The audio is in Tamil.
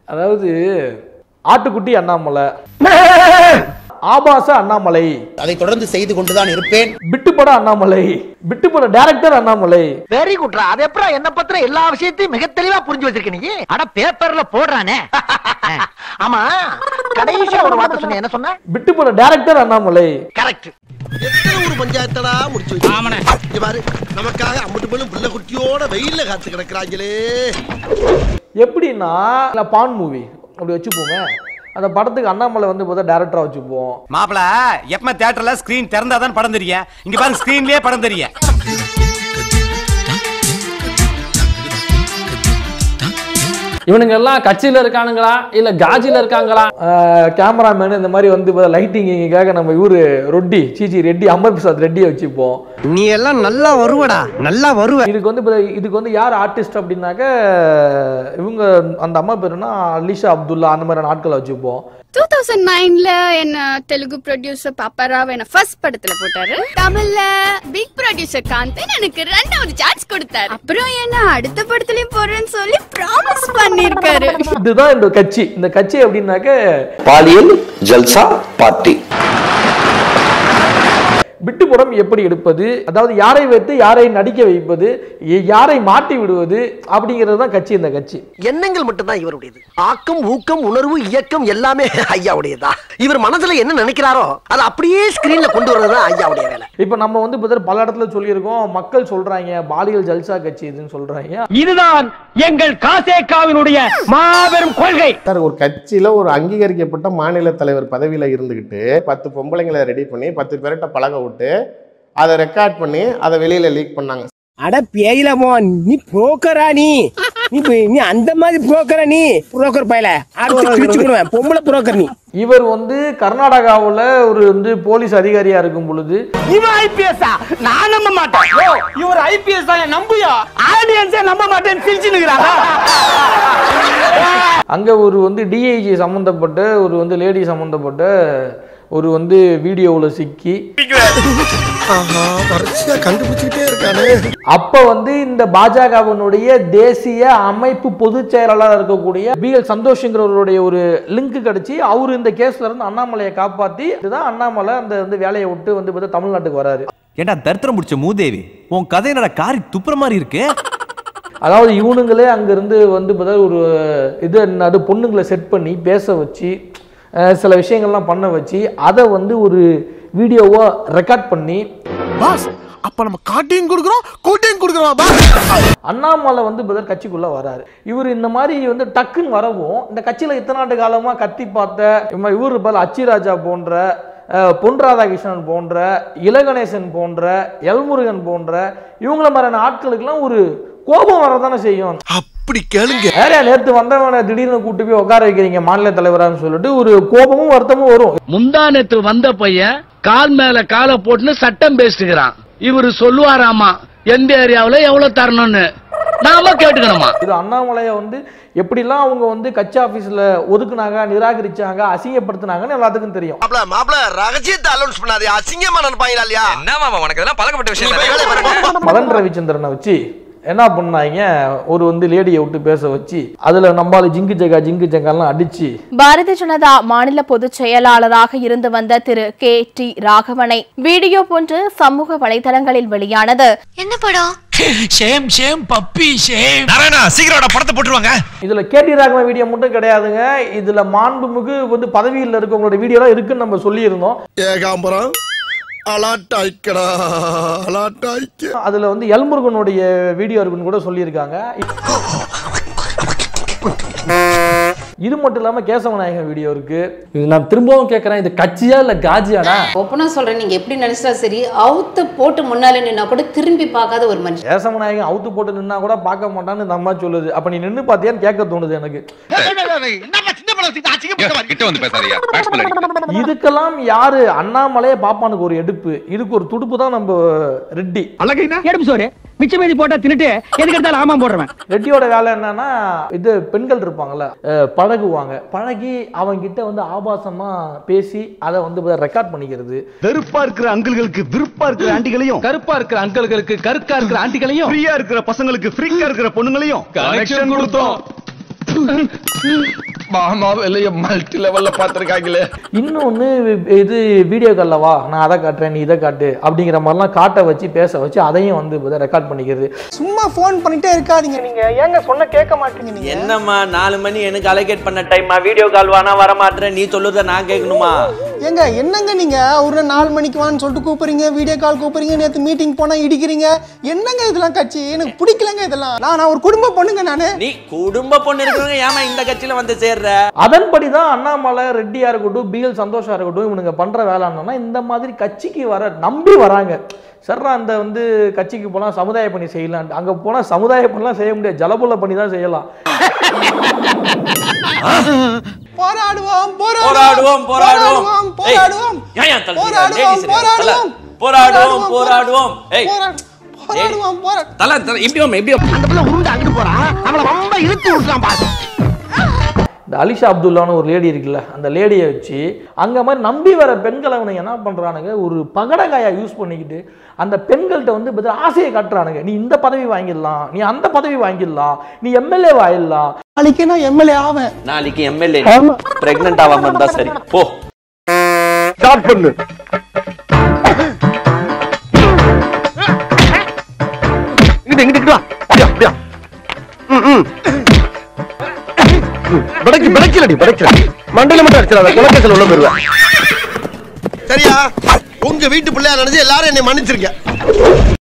அதாவது ஆட்டுக்குட்டி அண்ணாமலை ஆபாச அண்ணாமலை அதை தொடர்ந்து செய்து கொண்டுதான் இருப்பேன் பிட்டுப்பட அண்ணாமலை பிட்டுப்பட டைரக்டர் அண்ணாமலை வெரி குட்ரா அது எப்பறம் என்ன பத்திர எல்லா விஷயத்தையும் மிக தெளிவா புரிஞ்சு வச்சிருக்க நீ அட பேப்பர்ல போடுறானே ஆமா கடைசியா ஒரு வார்த்தை சொன்ன என்ன சொன்ன பிட்டுப்பட டைரக்டர் அண்ணாமலை கரெக்ட் எத்தனை ஒரு பஞ்சாயத்தடா முடிச்சு வச்சு இங்க பாரு நமக்காக அம்பட்டு பெண்ணும் பிள்ளை குட்டியோட வெயில்ல காத்து கிடக்குறாங்களே எப்படின்னா இல்ல பான் மூவி அப்படி வச்சுப்போமே அந்த படத்துக்கு அண்ணாமலை வந்து பார்த்தா டேரக்டரா வச்சுப்போம் மாப்பிள எப்ப தியேட்டர்ல ஸ்கிரீன் திறந்தாதான் படம் தெரியும் இங்க பாருங்க ஸ்கிரீன்லயே படம் தெரியும் இவனுங்க எல்லாம் கட்சியில இருக்கானுங்களா இல்ல காஜில இருக்காங்களா கேமராமேன் இந்த மாதிரி வந்து லைட்டிங்காக நம்ம இவரு ரொட்டி சீச்சி ரெட்டி அமர் பிரசாத் ரெட்டியை வச்சுப்போம் நீ எல்லாம் நல்லா வருவடா நல்லா வருவ இதுக்கு வந்து இப்ப இதுக்கு வந்து யார் ஆர்டிஸ்ட் அப்படின்னாக்க இவங்க அந்த அம்மா பேருனா அலிஷா அப்துல்லா அந்த மாதிரியான ஆட்களை வச்சுப்போம் டூ தௌசண்ட் நைன்ல என்ன தெலுங்கு ப்ரொடியூசர் பாப்பாராவ் என்ன ஃபர்ஸ்ட் படத்துல போட்டாரு தமிழ்ல பிக் ப்ரொடியூசர் காந்தன் எனக்கு ரெண்டாவது சான்ஸ் கொடுத்தாரு அப்புறம் என்ன அடுத்த படத்துலயும் போறேன்னு சொல்லி ப்ராமிஸ் பண்ணிருக்காரு இதுதான் இந்த கட்சி இந்த கட்சி அப்படின்னாக்க பாலியல் ஜல்சா பார்ட்டி விட்டுப்புறம் எப்படி எடுப்பது அதாவது யாரை வைத்து யாரை நடிக்க வைப்பது எ- யாரை மாட்டி விடுவது அப்படிங்கிறது தான் கட்சி இந்த கட்சி எண்ணங்கள் மட்டும்தான் இவருடையது ஆக்கம் ஊக்கம் உணர்வு இயக்கம் எல்லாமே ஐயாவுடையதா இவர் மனசுல என்ன நினைக்கிறாரோ அதை அப்படியே ஸ்கிரீன்ல கொண்டு வர்றதுதான் ஐயாவுடைய வேலை இப்போ நம்ம வந்து இப்போ பல இடத்துல சொல்லியிருக்கோம் மக்கள் சொல்றாங்க பாலியல் ஜல்சா கட்சி இதுன்னு சொல்றாங்க இதுதான் எங்கள் காசேகாவினுடைய மாபெரும் கொள்கை சார் ஒரு கட்சியில ஒரு அங்கீகரிக்கப்பட்ட மாநில தலைவர் பதவியில இருந்துகிட்டு பத்து பொம்பளைங்களை ரெடி பண்ணி பத்து பேர்கிட்ட பழக விட்டு அதை ரெக்கார்ட் பண்ணி அதை வெளியில லீக் பண்ணாங்க அட பேயிலமோ நீ புரோக்கரா நீ நீ போய்- நீ அந்த மாதிரி புரோக்கரா நீ புரோக்கர் பயல அடுத்து கிழிச்சுக்கிடுவேன் பொம்பளை புரோக்கர் நீ இவர் வந்து கர்நாடகாவுல ஒரு வந்து போலீஸ் அதிகாரியா இருக்கும் பொழுது இவன் ஐபிஎஸ்ஆ நான் நம்ப மாட்டேன் இவர் ஐபிஎஸ் தான் நம்பியா ஆடியன்ஸே நம்ப மாட்டேன்னு சிரிச்சுன்னு அங்க ஒரு வந்து டிஐஜி சம்பந்தப்பட்ட ஒரு வந்து லேடி சம்பந்தப்பட்ட ஒரு வந்து வீடியோவில் சிக்கி வரிசையா கண்டுபிடிச்சுக்கிட்டே இருக்கானே அப்ப வந்து இந்த பாஜகவினுடைய தேசிய அமைப்பு பொதுச் செயலாளர் இருக்கக்கூடிய பி எல் சந்தோஷ்ங்கிறவருடைய ஒரு லிங்க் கிடைச்சி அவர் இந்த கேஸ்ல இருந்து அண்ணாமலையை காப்பாத்தி இதுதான் அண்ணாமலை அந்த வந்து வேலையை விட்டு வந்து பார்த்தா தமிழ்நாட்டுக்கு வராரு ஏண்டா தரித்திரம் முடிச்ச மூதேவி உன் கதை என்னடா காரி துப்புற மாதிரி இருக்கு அதாவது இவனுங்களே அங்கிருந்து வந்து பார்த்தா ஒரு இது என்னது பொண்ணுங்களை செட் பண்ணி பேச வச்சு அஹ், சில விஷயங்கள்லாம் பண்ண வச்சு அதை வந்து ஒரு வீடியோவா ரெக்கார்ட் பண்ணி பாஸ் அப்ப நம்ம காட்டையும் கொடுக்குறோம் கூட்டையும் கொடுக்குறோம் பாஸ் அண்ணாமலை வந்து பதில் கட்சிக்குள்ள வராரு இவர் இந்த மாதிரி வந்து டக்குன்னு வரவும் இந்த கட்சியில இத்தனை ஆண்டு காலமா கத்தி பார்த்த இவ- இவர் இருப்பார் அச்சிராஜா போன்ற அஹ், பொன் ராதாகிருஷ்ணன் போன்ற இளகணேசன் போன்ற எல்முருகன் போன்ற இவங்கள மாதிரியான ஆட்களுக்கெல்லாம் ஒரு கோபம் வரதானே செய்யும் அப்படி கேளுங்க வேற நேத்து வந்தவனை திடீர்னு கூட்டு போய் உட்கார வைக்கிறீங்க மாநில தலைவரான்னு சொல்லிட்டு ஒரு கோபமும் வருத்தமும் வரும் முந்தானத்து வந்த பையன் கால் மேல காலை போட்டுன்னு சட்டம் பேசிட்டுக்கிறான் இவரு சொல்லுவாராமா எந்த ஏரியாவுல எவ்வளவு தரணும்னு நாம கேட்டுக்கணுமா இது அண்ணாமலையை வந்து எப்படிலாம் அவங்க வந்து கட்சி ஆபீஸ்ல ஒதுக்குனாங்க நிராகரிச்சாங்க அசிங்கப்படுத்தினாங்கன்னு எல்லாத்துக்கும் தெரியும் மாப்ள மாப்ள ரகசியத்தை அலௌன்ஸ் பண்ணாதே அசிங்கமா நினைப்பாங்களா இல்லையா என்ன மாமா உனக்கு இதெல்லாம் பழக்கப்பட்ட நீ போய் வேலையை பாரு. மதன் ரவிச்சந்திரனை வச்சு என்ன பண்ணாங்க ஒரு வந்து லேடியை விட்டு பேச வச்சு அதுல நம்மளால ஜிங்கு ஜகா ஜிங்கு ஜகாலாம் அடிச்சு பாரதிய ஜனதா மாநில பொதுச் செயலாளராக இருந்து வந்த திரு கே டி ராகவனை வீடியோ போன்று சமூக வலைதளங்களில் வெளியானது என்ன படம் shame shame puppy shame Narayana சீக்கிரம் படத்தை போட்டுருவாங்க இதுல கேடி ராகவன் வீடியோ மட்டும் கிடையாதுங்க இதுல மாண்புமிகு வந்து பதவியில் இருக்கவங்களோட வீடியோலாம் இருக்குன்னு நம்ம சொல்லியிருந்தோம் ஏகாம்பரம் அலாட்டாய்க்கடா அலாட்டாய்க்க அதுல வந்து எல்முருகனுடைய வீடியோ இருக்குன்னு கூட சொல்லியிருக்காங்க இது மட்டும் இல்லாம கேசவநாயகன் வீடியோ இருக்கு இது நான் திரும்பவும் கேட்கறேன் இது கட்சியா இல்ல காஜியாடா ஒப்பனா சொல்றேன் நீங்க எப்படி நினைச்சா சரி அவுத்து போட்டு முன்னால நின்னா கூட திரும்பி பார்க்காத ஒரு மனுஷன் கேசவநாயகன் அவுத்து போட்டு நின்னா கூட பார்க்க மாட்டான்னு இந்த அம்மா சொல்லுது அப்ப நீ நின்னு பாத்தியான்னு கேட்க தோணுது எனக்கு கிட்ட வந்து பேசாரியா இதுக்கெல்லாம் யாரு அண்ணாமலையே பாப்பானுக்கு ஒரு எடுப்பு இதுக்கு ஒரு துடுப்பு தான் நம்ம ரெட்டி எடுப்பு சோறு மிச்சம் மீதி போட்டா தின்னுட்டு எதுக்கு எடுத்தாலும் ஆமா போடுறேன் ரெட்டியோட வேலை என்னன்னா இது பெண்கள் இருப்பாங்கல்ல அஹ், பழகுவாங்க பழகி அவங்க கிட்ட வந்து ஆபாசமா பேசி அதை வந்து ரெக்கார்ட் பண்ணிக்கிறது வெறுப்பா இருக்கிற அங்கிள்களுக்கு விருப்பா இருக்கிற ஆண்டிகளையும் கருப்பா இருக்கிற அங்கிள்களுக்கு கருக்கா இருக்கிற ஆண்டிகளையும் ஃப்ரீயா இருக்கிற பசங்களுக்கு ஃப்ரீயா இருக்கிற பொண்ணுங்களையும் கனெக்ஷன் கொடுத்தோம் மாமா வெளிய மல்டி லெவல்ல பாத்திருக்காங்களே இன்னொன்னு இது வீடியோ காலில் வா நான் அதை காட்டுறேன் நீ இதை காட்டு அப்படிங்கிற மாதிரிலாம் காட்ட வச்சு பேச வச்சு அதையும் வந்து ரெக்கார்ட் பண்ணிக்கிறது சும்மா போன் பண்ணிட்டே இருக்காதீங்க நீங்க ஏங்க சொன்ன கேட்க மாட்டீங்க நீங்க என்னம்மா நாலு மணி எனக்கு அலோகேட் பண்ண டைமா வீடியோ கால் வானா வர மாட்டேன் நீ சொல்லுறத நான் கேட்கணுமா ஏங்க என்னங்க நீங்க ஒரு நாலு மணிக்கு வான்னு சொல்லிட்டு கூப்பிடுறீங்க வீடியோ கால் கூப்பிடுறீங்க நேத்து மீட்டிங் போனா இடிக்கிறீங்க என்னங்க இதெல்லாம் கட்சி எனக்கு பிடிக்கலங்க இதெல்லாம் நான் நான் ஒரு குடும்ப பொண்ணுங்க நானு நீ குடும்ப பொண்ணு இருக்கிறவங்க ஏமா இந்த கட்சியில வந்து சேர்ற அதன்படி தான் அண்ணாமலை ரெட்டியா இருக்கட்டும் பிஎல் சந்தோஷா இருக்கட்டும் இவனுங்க பண்ற வேலை என்னன்னா இந்த மாதிரி கட்சிக்கு வர நம்பி வராங்க சர்ரா அந்த வந்து கட்சிக்கு போனா சமுதாய பணி செய்யலாம் அங்க போனா சமுதாய பணிலாம் செய்ய முடியாது ஜலபுல பண்ணி தான் செய்யலாம் போராடுவோம் போராடுவோம் போராடுவோம் ஏய், போராடுவோம் ஏன் ஏன் தள்ளுறீங்க? போராடுவோம், ladies இருக்காங்க. தல, போராடுவோம். போராடுவோம் போராடுவோம் ஏய் போராடுவோம் போராடுவோம் தல தல இப்படி வாம்மா, இப்படி வாம்மா. அந்த பிள்ளை உருண்டு அங்கிட்டு போறான் அவளை ரொம்ப இழுத்து விட்டுறான் பாரு இந்த அலிஷா அப்துல்லான்னு ஒரு லேடி இருக்குல்ல அந்த லேடியை வச்சு அங்க மாதிரி நம்பி வர பெண்களை அவனுங்க என்ன பண்றானுங்க ஒரு பகடகாயா யூஸ் பண்ணிக்கிட்டு அந்த பெண்கள்கிட்ட வந்து பதில் ஆசையை காட்டுறானுங்க நீ இந்த பதவி வாங்கிடலாம் நீ அந்த பதவி வாங்கிடலாம் நீ எம்எல்ஏ ஆயிடலாம் நாளைக்கு நான் எம்எல்ஏ ஆவேன் நாளைக்கு எம்எல்ஏ பிரெக்னன்ட் ஆகாம இருந்தா சரி போ ஸ்டார்ட் பண்ணு இங்கிட்டு இங்கிட்டு வா அப்படியா அப்படியா ம் ம் படைக்கு படைக்கலடி படைக்கல மண்டையில மட்டும் அடிச்சிடாத குலக்கத்தில் உள்ள போயிருவேன் சரியா உங்க வீட்டு பிள்ளையா நினைச்சு எல்லாரும் என்னை மன்னிச்சிருங்க